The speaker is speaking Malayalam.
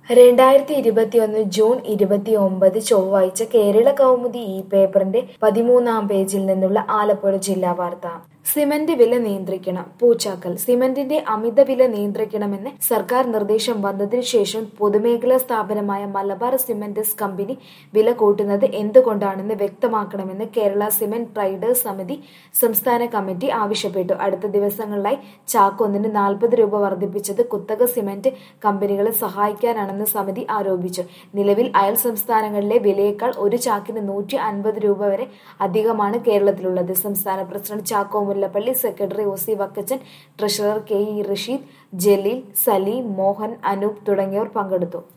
രണ്ടായിരത്തി ഇരുപത്തിയൊന്ന് ജൂൺ ഇരുപത്തിയൊമ്പത് ചൊവ്വാഴ്ച കേരള കൗമുദി ഈ പേപ്പറിന്റെ പതിമൂന്നാം പേജിൽ നിന്നുള്ള ആലപ്പുഴ ജില്ലാ വാർത്ത സിമന്റ് വില നിയന്ത്രിക്കണം പൂച്ചാക്കൽ സിമന്റിന്റെ അമിത വില നിയന്ത്രിക്കണമെന്ന് സർക്കാർ നിർദ്ദേശം വന്നതിനു ശേഷം പൊതുമേഖലാ സ്ഥാപനമായ മലബാർ സിമന്റ്സ് കമ്പനി വില കൂട്ടുന്നത് എന്തുകൊണ്ടാണെന്ന് വ്യക്തമാക്കണമെന്ന് കേരള സിമന്റ് ട്രേഡേഴ്സ് സമിതി സംസ്ഥാന കമ്മിറ്റി ആവശ്യപ്പെട്ടു അടുത്ത ദിവസങ്ങളിലായി ചാക്കൊന്നിന് നാൽപ്പത് രൂപ വർദ്ധിപ്പിച്ചത് കുത്തക സിമന്റ് കമ്പനികളെ സഹായിക്കാനാണെന്ന് സമിതി ആരോപിച്ചു നിലവിൽ അയൽ സംസ്ഥാനങ്ങളിലെ വിലയേക്കാൾ ഒരു ചാക്കിന് നൂറ്റി അൻപത് രൂപ വരെ അധികമാണ് കേരളത്തിലുള്ളത് സംസ്ഥാന president Chacko Mullappally secretary O C Vakkachan treasurer K E Rasheed Jaleel Saleem Mohan Anoop തുടങ്ങിയവർ പങ്കെടുത്തു